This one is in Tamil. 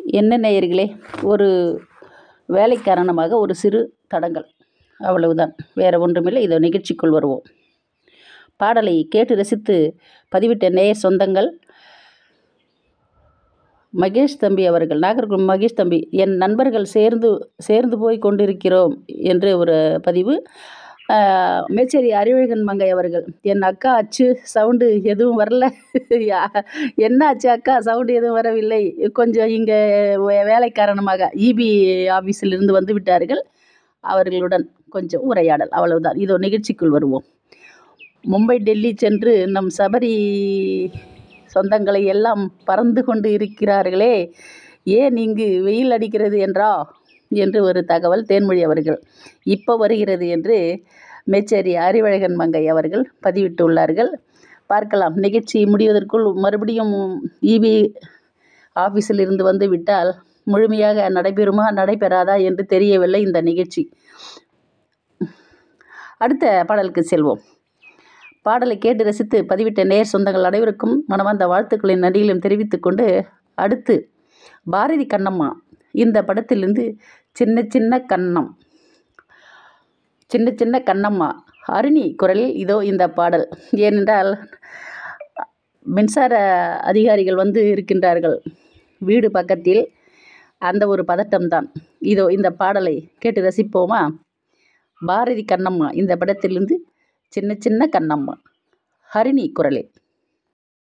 என்ன நேயர்களே ஒரு வேலை காரணமாக ஒரு சிறு தடங்கல் அவ்வளவுதான் வேறு ஒன்றுமில்லை இதோ நிகழ்ச்சிக்குள் வருவோம் பாடலை கேட்டு ரசித்து பதிவிட்ட நேயர் சொந்தங்கள் மகேஷ் தம்பி அவர்கள் நாகர்கோவில் மகேஷ் தம்பி என் நண்பர்கள் சேர்ந்து சேர்ந்து போய் கொண்டிருக்கிறோம் என்று ஒரு பதிவு ஆஹ், மேச்சேரி அறிவழகன் மங்கை அவர்கள் என் அக்கா அச்சு சவுண்டு எதுவும் வரல யா- என்ன ஆச்சு அக்கா சவுண்டு எதுவும் வரவில்லை கொஞ்சம் இங்கே வேலை காரணமாக இபி ஆஃபீஸில் இருந்து வந்து விட்டார்கள் அவர்களுடன் கொஞ்சம் உரையாடல் அவ்வளவுதான் இதோ நிகழ்ச்சிக்குள் வருவோம் மும்பை டெல்லி சென்று நம் சபரி சொந்தங்களை எல்லாம் பறந்து கொண்டு இருக்கிறார்களே ஏன் இங்கு வெயில் அடிக்கிறது என்றா என்று ஒரு தகவல் தேன்மொழி அவர்கள் இப்போ வருகிறது என்று மேச்சேரி அறிவழகன் மங்கை அவர்கள் பதிவிட்டுள்ளார்கள் பார்க்கலாம் நிகழ்ச்சி முடிவதற்குள் மறுபடியும் இபி ஆஃபீஸில் இருந்து வந்து விட்டால் முழுமையாக நடைபெறுமா நடைபெறாதா என்று தெரியவில்லை இந்த நிகழ்ச்சி அடுத்த பாடலுக்கு செல்வோம் பாடலை கேட்டு ரசித்து பதிவிட்ட நேர் சொந்தங்கள் அனைவருக்கும் மனமார்ந்த வாழ்த்துக்களின் நன்றிகளையும் தெரிவித்துக் கொண்டு அடுத்து பாரதி கண்ணம்மா இந்த படத்திலிருந்து சின்ன சின்ன கண்ணம் சின்ன சின்ன கண்ணம்மா அருணி குரலில் இதோ இந்த பாடல் ஏனென்றால் மின்சார அதிகாரிகள் வந்து இருக்கின்றார்கள் வீடு பக்கத்தில் அந்த ஒரு பதட்டம்தான் இதோ இந்த பாடலை கேட்டு ரசிப்போமா பாரதி கண்ணம்மா இந்த படத்திலிருந்து சின்ன சின்ன கண்ணம்மா ஹரிணி குரலில்